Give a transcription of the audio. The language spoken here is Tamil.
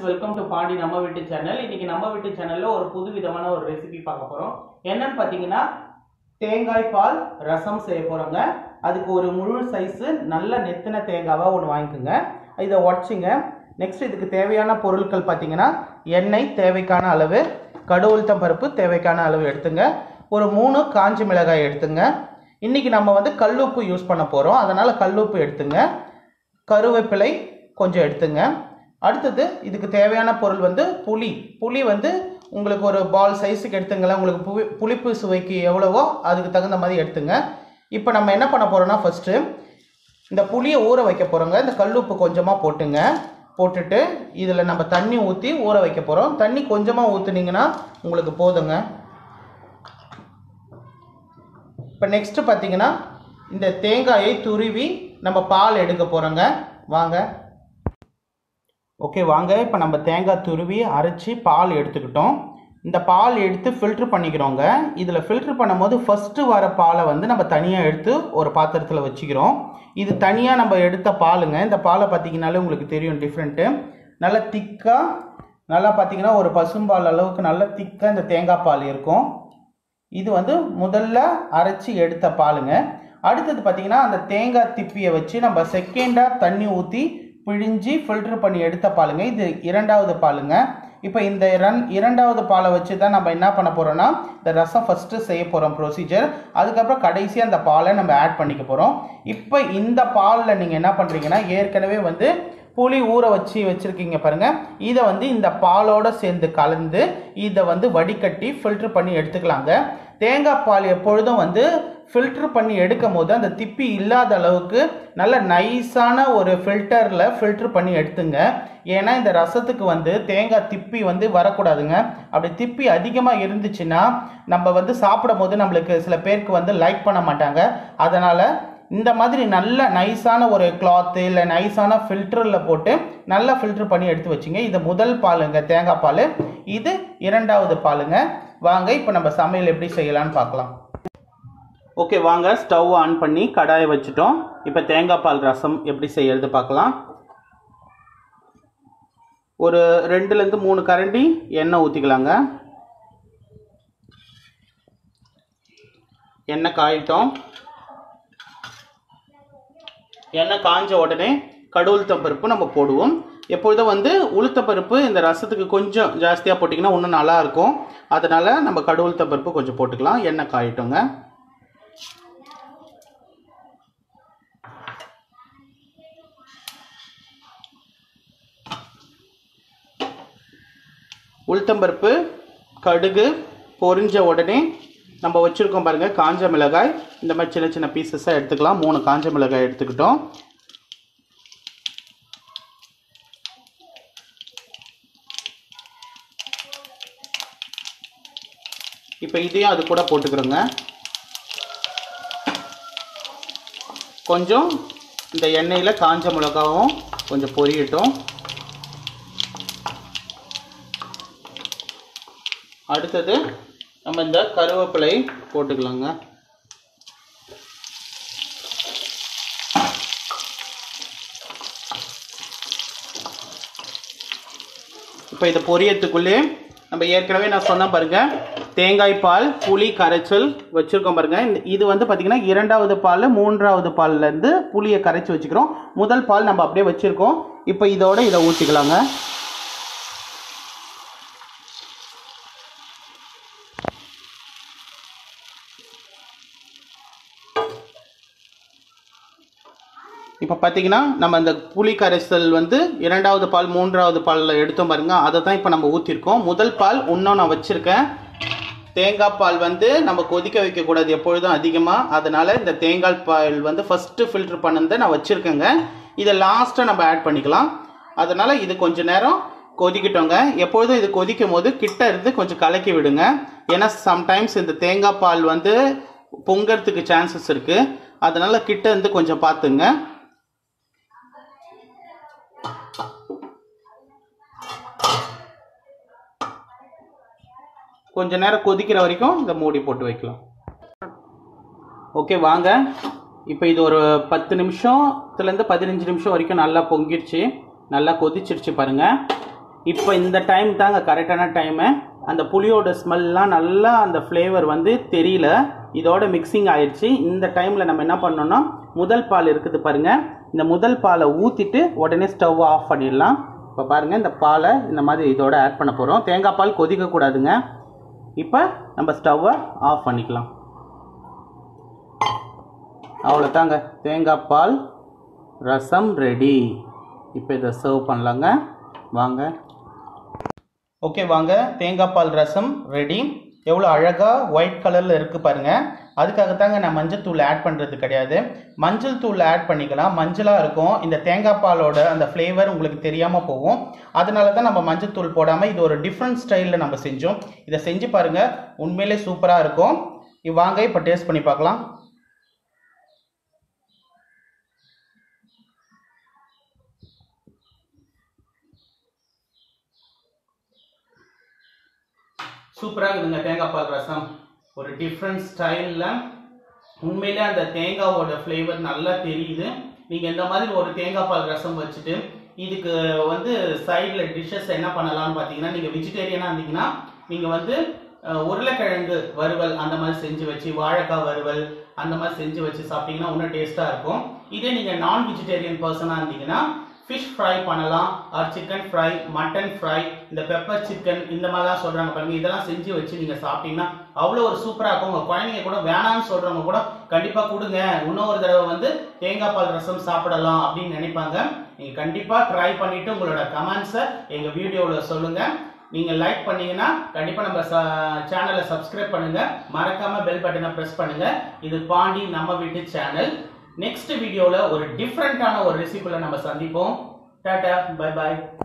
வெல்கம் டு பாண்டி நம்ம வீட்டு சேனல் இன்னைக்கு நம்ம வீட்டு சேனல்ல ஒரு புது விதமான ஒரு ரெசிபி பார்க்க போறோம் என்னன்னு பார்த்தீங்கன்னா தேங்காய் பால் ரசம் செய்ய போறோங்க அதுக்கு ஒரு முழு சைஸ் நல்ல நெத்தின தேங்காவா ஒன்று வாங்கிக்கோங்க இதை உடச்சிங்க நெக்ஸ்ட் இதுக்கு தேவையான பொருட்கள் பார்த்தீங்கன்னா எண்ணெய் தேவைக்கான அளவு கடுவுளுத்தம் பருப்பு தேவைக்கான அளவு எடுத்துங்க ஒரு மூணு காஞ்சி மிளகாய் எடுத்துங்க இன்னைக்கு நம்ம வந்து கல்லுப்பு யூஸ் பண்ண போகிறோம் அதனால கல்லுப்பு எடுத்துங்க கருவேப்பிலை கொஞ்சம் எடுத்துங்க அடுத்தது இதுக்கு தேவையான பொருள் வந்து புளி புளி வந்து உங்களுக்கு ஒரு பால் சைஸுக்கு எடுத்துங்களேன் உங்களுக்கு புவி புளிப்பு சுவைக்கு எவ்வளவோ அதுக்கு தகுந்த மாதிரி எடுத்துங்க இப்போ நம்ம என்ன பண்ண போகிறோம்னா ஃபஸ்ட்டு இந்த புளியை ஊற வைக்க போகிறோங்க இந்த கல்லுப்பு கொஞ்சமாக போட்டுங்க போட்டுட்டு இதில் நம்ம தண்ணி ஊற்றி ஊற வைக்க போகிறோம் தண்ணி கொஞ்சமாக ஊற்றுனீங்கன்னா உங்களுக்கு போதுங்க இப்போ நெக்ஸ்ட்டு பார்த்தீங்கன்னா இந்த தேங்காயை துருவி நம்ம பால் எடுக்க போகிறோங்க வாங்க ஓகே வாங்க இப்போ நம்ம தேங்காய் துருவி அரைச்சி பால் எடுத்துக்கிட்டோம் இந்த பால் எடுத்து ஃபில்ட்ரு பண்ணிக்கிறோங்க இதில் ஃபில்ட்ரு பண்ணும்போது ஃபஸ்ட்டு வர பாலை வந்து நம்ம தனியாக எடுத்து ஒரு பாத்திரத்தில் வச்சுக்கிறோம் இது தனியாக நம்ம எடுத்த பாலுங்க இந்த பாலை பார்த்தீங்கனாலே உங்களுக்கு தெரியும் டிஃப்ரெண்ட்டு நல்லா திக்காக நல்லா பார்த்தீங்கன்னா ஒரு பசும்பால் அளவுக்கு நல்லா திக்காக இந்த தேங்காய் பால் இருக்கும் இது வந்து முதல்ல அரைச்சி எடுத்த பாலுங்க அடுத்தது பார்த்தீங்கன்னா அந்த தேங்காய் திப்பியை வச்சு நம்ம செகண்டாக தண்ணி ஊற்றி பிழிஞ்சு ஃபில்டர் பண்ணி எடுத்த பாலுங்க இது இரண்டாவது பாலுங்க இப்போ இந்த இரண் இரண்டாவது பாலை வச்சு தான் நம்ம என்ன பண்ண போகிறோம்னா இந்த ரசம் ஃபஸ்ட்டு செய்ய போகிறோம் ப்ரொசீஜர் அதுக்கப்புறம் கடைசி அந்த பாலை நம்ம ஆட் பண்ணிக்க போகிறோம் இப்போ இந்த பாலில் நீங்கள் என்ன பண்ணுறீங்கன்னா ஏற்கனவே வந்து புளி ஊற வச்சு வச்சுருக்கீங்க பாருங்கள் இதை வந்து இந்த பாலோட சேர்ந்து கலந்து இதை வந்து வடிகட்டி ஃபில்டர் பண்ணி எடுத்துக்கலாங்க தேங்காய் பால் எப்பொழுதும் வந்து ஃபில்டர் பண்ணி எடுக்கும் போது அந்த திப்பி இல்லாத அளவுக்கு நல்ல நைஸான ஒரு ஃபில்டரில் ஃபில்டர் பண்ணி எடுத்துங்க ஏன்னா இந்த ரசத்துக்கு வந்து தேங்காய் திப்பி வந்து வரக்கூடாதுங்க அப்படி திப்பி அதிகமாக இருந்துச்சுன்னா நம்ம வந்து சாப்பிடும் போது நம்மளுக்கு சில பேருக்கு வந்து லைக் பண்ண மாட்டாங்க அதனால் இந்த மாதிரி நல்ல நைஸான ஒரு கிளாத்து இல்லை நைஸான ஃபில்டரில் போட்டு நல்லா ஃபில்டர் பண்ணி எடுத்து வச்சுங்க இது முதல் பாலுங்க தேங்காய் பால் இது இரண்டாவது பாலுங்க வாங்க இப்போ நம்ம சமையல் எப்படி செய்யலாம்னு பார்க்கலாம் ஓகே வாங்க ஸ்டவ் ஆன் பண்ணி கடாயை வச்சுட்டோம் இப்போ தேங்காய் பால் ரசம் எப்படி செய்யறது பார்க்கலாம் ஒரு ரெண்டுலேருந்து மூணு கரண்டி எண்ணெய் ஊற்றிக்கலாங்க எண்ணெய் காயிட்டோம் எண்ணெய் காஞ்ச உடனே கடுவுளுத்தம் பருப்பு நம்ம போடுவோம் எப்பொழுதும் வந்து உளுத்த பருப்பு இந்த ரசத்துக்கு கொஞ்சம் ஜாஸ்தியாக போட்டிங்கன்னா இன்னும் நல்லா இருக்கும் அதனால் நம்ம கடுவுளுத்த பருப்பு கொஞ்சம் போட்டுக்கலாம் எண்ணெய் காயிட்டோங்க உளுத்தம்பருப்பு கடுகு பொரிஞ்ச உடனே நம்ம வச்சுருக்கோம் பாருங்கள் காஞ்ச மிளகாய் இந்த மாதிரி சின்ன சின்ன பீசஸாக எடுத்துக்கலாம் மூணு காஞ்ச மிளகாய் எடுத்துக்கிட்டோம் இப்போ இதையும் அது கூட போட்டுக்கிறோங்க கொஞ்சம் இந்த எண்ணெயில் காஞ்ச மிளகாவும் கொஞ்சம் பொரியட்டும் அடுத்தது நம்ம இந்த கருவேப்பிலை போட்டுக்கலாங்க இப்போ இதை பொரியத்துக்குள்ளே நம்ம ஏற்கனவே நான் சொன்னேன் பாருங்க தேங்காய் பால் புளி கரைச்சல் வச்சுருக்கோம் பாருங்க இந்த- இது வந்து பார்த்திங்கன்னா இரண்டாவது பால் மூன்றாவது பால்லேருந்து புளியை கரைச்சி வச்சுக்கிறோம் முதல் பால் நம்ம அப்படியே வச்சுருக்கோம் இப்போ இதோட இதை ஊற்றிக்கலாங்க இப்போ பார்த்தீங்கன்னா நம்ம அந்த புளி கரைசல் வந்து இரண்டாவது பால் மூன்றாவது பாலில் எடுத்தோம் பாருங்க அதை தான் இப்போ நம்ம ஊற்றிருக்கோம் முதல் பால் இன்னும் நான் வச்சுருக்கேன் தேங்காய் பால் வந்து நம்ம கொதிக்க வைக்கக்கூடாது எப்பொழுதும் அதிகமாக அதனால் இந்த தேங்காய் பால் வந்து ஃபஸ்ட்டு ஃபில்டர் பண்ணதை நான் வச்சுருக்கேங்க இதை லாஸ்ட்டாக நம்ம ஆட் பண்ணிக்கலாம் அதனால் இது கொஞ்ச நேரம் கொதிக்கட்டோங்க எப்பொழுதும் இது கொதிக்கும் போது கிட்ட இருந்து கொஞ்சம் கலக்கி விடுங்க ஏன்னா சம்டைம்ஸ் இந்த தேங்காய் பால் வந்து பொங்கறதுக்கு சான்சஸ் இருக்குது அதனால் கிட்ட இருந்து கொஞ்சம் பார்த்துங்க கொஞ்ச நேரம் கொதிக்கிற வரைக்கும் இந்த மூடி போட்டு வைக்கலாம் ஓகே வாங்க இப்போ இது ஒரு பத்து நிமிஷத்துலேருந்து பதினஞ்சு நிமிஷம் வரைக்கும் நல்லா பொங்கிடுச்சு நல்லா கொதிச்சிருச்சு பாருங்க இப்போ இந்த டைம் தாங்க கரெக்டான டைமு அந்த புளியோட ஸ்மெல்லாம் நல்லா அந்த ஃப்ளேவர் வந்து தெரியல இதோட மிக்சிங் ஆயிடுச்சு இந்த டைமில் நம்ம என்ன பண்ணோம்னா முதல் பால் இருக்குது பாருங்கள் இந்த முதல் பாலை ஊற்றிட்டு உடனே ஸ்டவ் ஆஃப் பண்ணிடலாம் இப்போ பாருங்கள் இந்த பாலை இந்த மாதிரி இதோட ஆட் பண்ண போகிறோம் தேங்காய் பால் கொதிக்கக்கூடாதுங்க இப்போ நம்ம ஸ்டவ்வை ஆஃப் பண்ணிக்கலாம் அவ்வளோதாங்க தேங்காய் பால் ரசம் ரெடி இப்போ இதை சர்வ் பண்ணலாங்க வாங்க ஓகே வாங்க தேங்காய் பால் ரசம் ரெடி எவ்வளோ அழகாக ஒயிட் கலரில் இருக்குது பாருங்கள் அதுக்காகத்தாங்க நான் மஞ்சள் தூள் ஆட் பண்ணுறது கிடையாது மஞ்சள் தூள் ஆட் பண்ணிக்கலாம் மஞ்சளாக இருக்கும் இந்த தேங்காய் பாலோட அந்த ஃப்ளேவர் உங்களுக்கு தெரியாமல் போகும் அதனால தான் நம்ம மஞ்சள் தூள் போடாமல் இது ஒரு டிஃப்ரெண்ட் ஸ்டைலில் நம்ம செஞ்சோம் இதை செஞ்சு பாருங்கள் உண்மையிலே சூப்பராக இருக்கும் இ- வாங்க இப்போ டேஸ்ட் பண்ணி பார்க்கலாம் சூப்பராக இருக்குதுங்க தேங்காய் பால் ரசம் ஒரு டிஃப்ரெண்ட் ஸ்டைலில் உண்மையிலே அந்த தேங்காவோட ஃப்ளேவர் நல்லா தெரியுது நீங்கள் இந்த மாதிரி ஒரு தேங்காய் பால் ரசம் வச்சுட்டு இதுக்கு வந்து சைடில் டிஷ்ஷஸ் என்ன பண்ணலாம்னு பார்த்தீங்கன்னா நீங்கள் வெஜிடேரியனாக இருந்தீங்கன்னா நீங்கள் வந்து அஹ், உருளைக்கிழங்கு வறுவல் அந்த மாதிரி செஞ்சு வச்சு வாழைக்காய் வறுவல் அந்த மாதிரி செஞ்சு வச்சு சாப்பிட்டீங்கன்னா இன்னும் டேஸ்ட்டாக இருக்கும் இதே நீங்கள் நான் வெஜிடேரியன் பர்சனாக இருந்தீங்கன்னா ஃபிஷ் ஃப்ரை பண்ணலாம் or chicken fry mutton fry இந்த பெப்பர் சிக்கன் இந்த மாதிரிலாம் சொல்கிறாங்க பாருங்க இதெல்லாம் செஞ்சு வச்சு நீங்கள் சாப்பிட்டீங்கன்னா அவ்வளோ ஒரு சூப்பராக இருக்கும் உங்கள் குழந்தைங்க கூட வேணாம்னு சொல்கிறவங்க கூட கண்டிப்பாக கொடுங்க இன்னொரு தடவை வந்து தேங்காய் பால் ரசம் சாப்பிடலாம் அப்படின்னு நினைப்பாங்க நீங்கள் கண்டிப்பாக ட்ரை பண்ணிவிட்டு உங்களோட கமெண்ட்ஸை எங்கள் வீடியோவில் சொல்லுங்கள் நீங்கள் லைக் பண்ணீங்கன்னா கண்டிப்பாக நம்ம சேனலை சப்ஸ்கிரைப் பண்ணுங்கள் மறக்காமல் பெல் பட்டனை ப்ரெஸ் பண்ணுங்கள் இது பாண்டி நம்ம வீட்டு சேனல் நெக்ஸ்ட் வீடியோவில் ஒரு டிஃப்ரெண்ட்டான ஒரு ரெசிபியில் நம்ம சந்திப்போம் டாடா பை பாய்